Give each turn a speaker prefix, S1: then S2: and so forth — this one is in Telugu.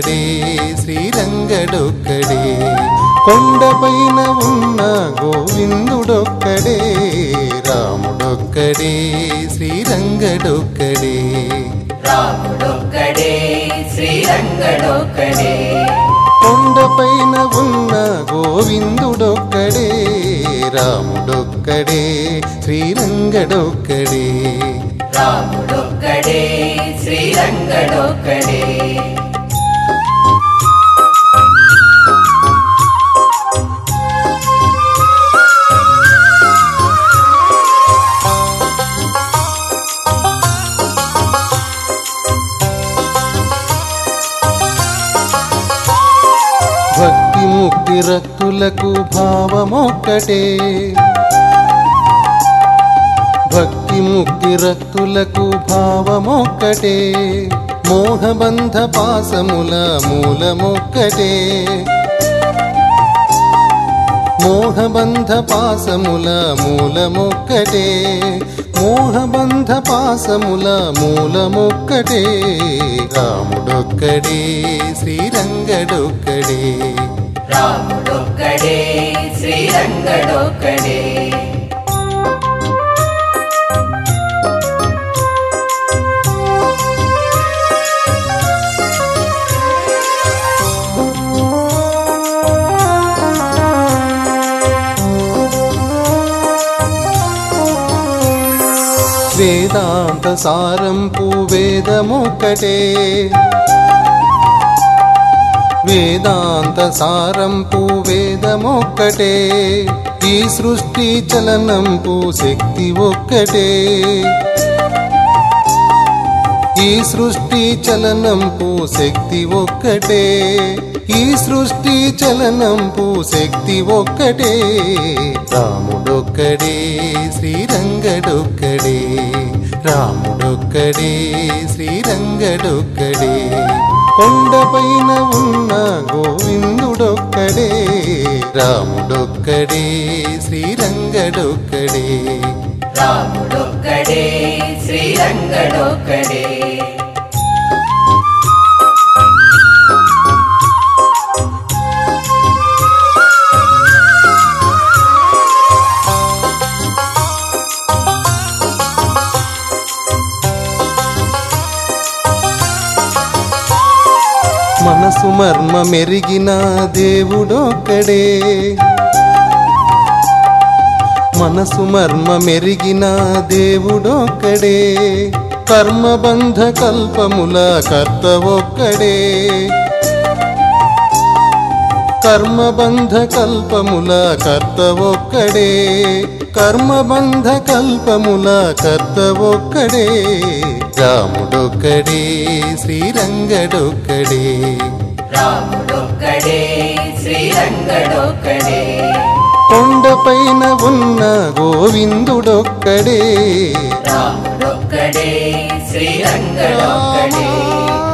S1: రాముడొక్కడే శ్రీరంగడొక్కడే కొండపైన ఉన్న గోవిందుడొక్కడే రాముడొక్కడే శ్రీరంగడొక్కడే
S2: రాముడొక్కడే శ్రీరంగడొక్కడే
S1: కొండపైన ఉన్న గోవిందుడొక్కడే రాముడొక్కడే శ్రీరంగడొక్కడే
S2: రాముడొక్కడే శ్రీరంగడొక్కడే
S1: భక్తి ముక్తి రక్తులకు భావమొక్కటే భక్తి ముక్తి రక్తులకు భావమొక్కటే మోహబంధ పాసముల మూలమొక్కటే మోహబంధ పాసముల మూలమొక్కటే మోహబంధ పాసముల మూలమొక్కటే రాముడొక్కడే శ్రీరంగడొక్కడే
S2: రాముడొక్కడే శ్రీరంగడొక్కడే
S1: వేదాంత సారంపు వేదమొక్కటే వేదాంత సారంపు వేదమొక్కటే ఈ సృష్టి చలనంపు శక్తి ఒక్కటే ఈ సృష్టి చలనంపు శక్తి ఒక్కటే ఈ సృష్టి చలనంపు శక్తి ఒక్కటే రాముడొక్కడే శ్రీరంగడొక్కడే రాముడొక్కడే శ్రీరంగడొక్కడే కొండపైన ఉన్న గోవిందుడొక్కడే రాముడొక్కడే శ్రీరంగడొక్కడే
S2: రాముడొక్కడే శ్రీరంగడొక్కడే
S1: మనసు మర్మ మెరిగిన దేవుడొక్కడే మనసు మర్మ మెరిగిన దేవుడొక్కడే కర్మబంధ కల్పముల కర్త ఒక్కడే కర్మబంధ కల్పముల కర్త ఒక్కడే కర్మబంధ కల్పముల కర్త ఒక్కడే రాముడొక్కడే శ్రీరంగడొక్కడే
S2: రాముడొక్కడే శ్రీరంగడొక్కడే
S1: కొండపైన ఉన్న గోవిందుడొక్కడే
S2: రాముడొక్కడే శ్రీరంగడొక్కడే